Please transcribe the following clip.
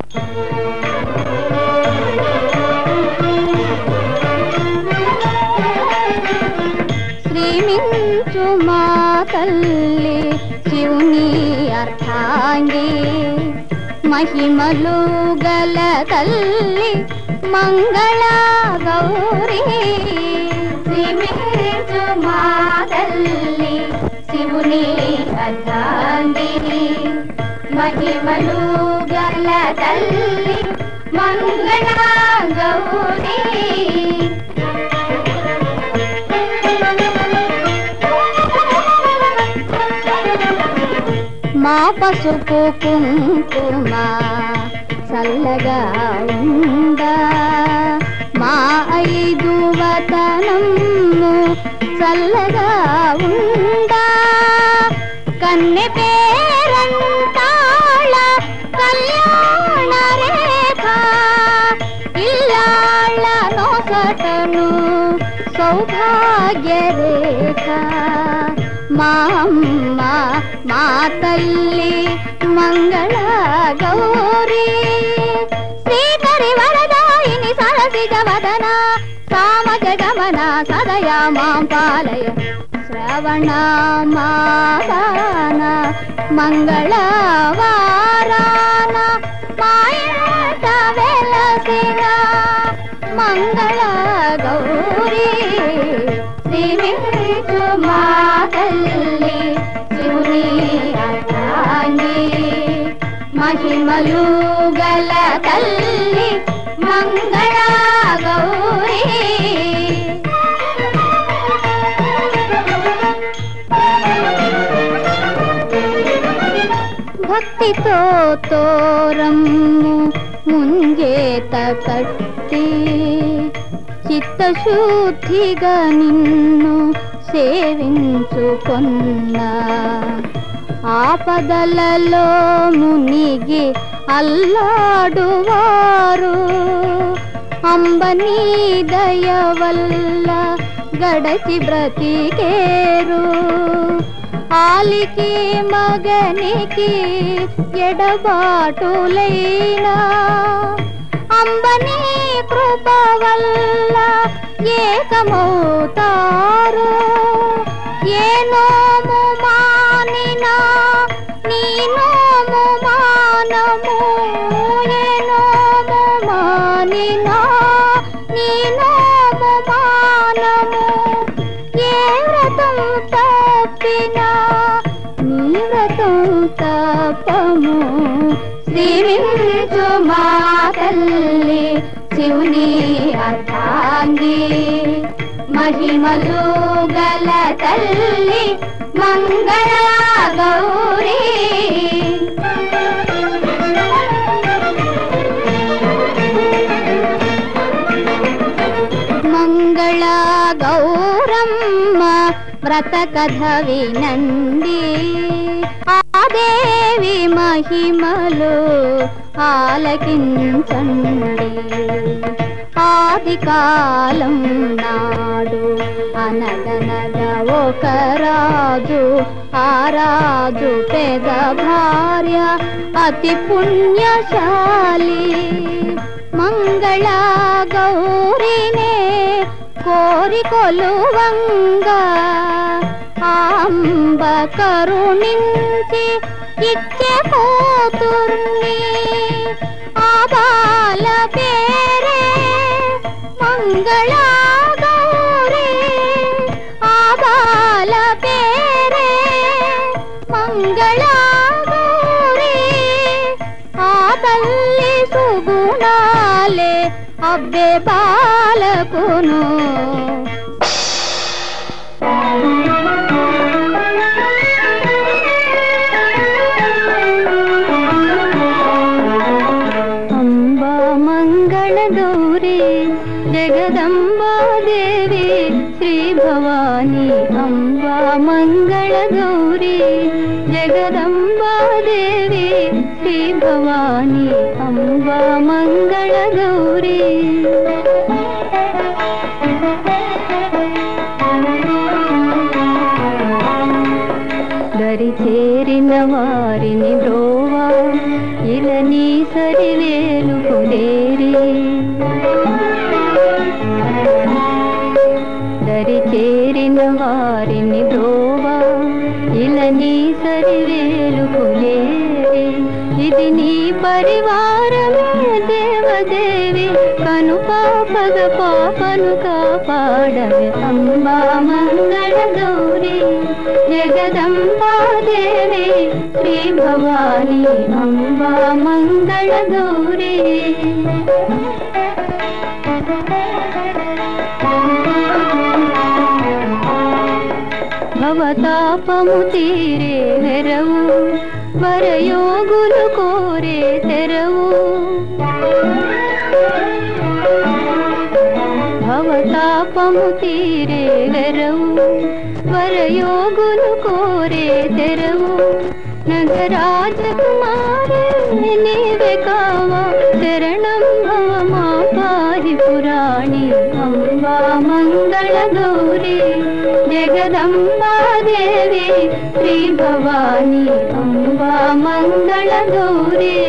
శ్రీమించు మా తల్లి శివుని అర్థాంగి మహిమలు గల తల్లి మంగళ గౌరీ శ్రీమించు మా తల్లి శివుని అర్థాంగి మహిమలు గల తల్లి మంగళ గౌరీ మా పసుపు కుంకుమ చల్లగా ఉందా మా ఐదు వతనము చల్లగా ఉందా కన్నె పేరంతాళ కళ్యాణ రేఖ ఇల్లాళ్ళ నొసటను సౌభాగ్య రేఖ మా అమ్మ మా తల్లి మంగళ గౌరీ శ్రీకరి వరదాయిని సరసిజ వదన సామజ గమన సదయా మాం పాలయ శ్రవణ మాదాన మంగళ వారాన మాయంత వెలసిన మంగళ గౌరీ శ్రీమించు మా తల్లి శివుని అర్థాంగి మహిమలు గల తల్లి మంగళ గౌరీ భక్తితో తోరమ్ము ముంగేత కట్టి చిత్తశుద్ధిగా నిన్ను సేవించుకొన్నా ఆపదలలో మునిగి అల్లాడువారు అంబనీ దయ వల్ల గడచి బ్రతికేరు ఆలికి మగనికి ఎడబాటులైనా అంబనీ కృప వల్ల ఏకమవుతారు ఏ నోము మానినా నీ నోము మానము ఏ నోము మానినా నీ నోము మానము ఏ వ్రతం తప్పినా నీ వ్రతం తప్పము శ్రీమించు మా తల్లి శివుని అర్థాంగి మహిమలు గల తల్లి మంగళ గౌరీ మంగళ గౌరమ్మ వ్రత కథ వినండి ఆ దేవి మహిమలు ఆలకించండి ఆది కాలం నాడు అనగనగా ఒక రాజు ఆ రాజు పెద భార్య అతి పుణ్యశాలి మంగళ గౌరీనే కోరి కొలువంగా అంబ కరుణించి ఇచ్చే కూతుర్ని ఆ బాల పేరే మంగళ గౌరీ ఆ బాల పేరే మంగళ గౌరీ ఆ తల్లి సుగుణాలే అబ్బే బాలకును అంబా మంగళ గౌరీ జగదంబా దేవి శ్రీ భవాని అంబా మంగళ గౌరీ జగదంబా దేవి శ్రీ భవాని అంబా మంగళ గౌరీ దరి చేరిన వారిని బ్రోవా ఇలని సరి సరివేలు కుదేరి దరి చేరిన వారిని బ్రోవా ఇలా నీ సరివేలు కులేరి ఇది నీ పరివారమే దేవదేవి కను పాపగ పాపను కాపాడవే అంబా మంగళ గౌరీ జగదంబా దేవి శ్రీ భవానీ అంబా మంగళ గౌరీ భవతాపము తీరే వెరవు వరయోగులు కోరే తెరవు భవతాపము తీరే వెరవు వరయోగులు కోరే తెరవు నగరాజకుమారే నీవే కావా శరణం భవ మా పాహి పురాణి అంబా మంగళ గౌరీ జగదంబా దేవి శ్రీ భవానీ అంబా మంగళ గౌరీ